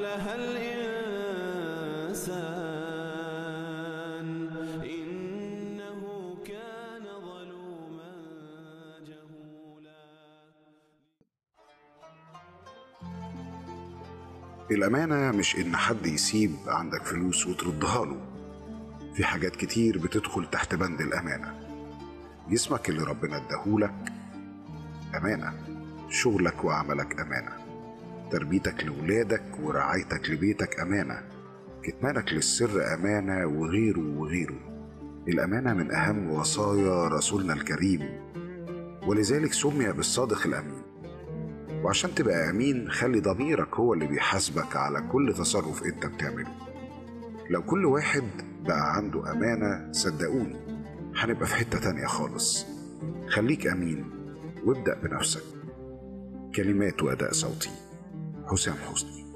قالها الإنسان إنه كان ظلوما جهولا الأمانة مش إن حد يسيب عندك فلوس وتردها له في حاجات كتير بتدخل تحت بند الأمانة جسمك اللي ربنا اداهولك أمانة شغلك وعملك أمانة تربيتك لولادك ورعايتك لبيتك أمانة كتمانك للسر أمانة وغيره وغيره الأمانة من أهم وصايا رسولنا الكريم ولذلك سمي بالصادق الأمين وعشان تبقى أمين خلي ضميرك هو اللي بيحاسبك على كل تصرف أنت بتعمله لو كل واحد بقى عنده أمانة صدقوني هنبقى في حتة تانية خالص خليك أمين وابدأ بنفسك كلمات وأداء صوتي حسام حسني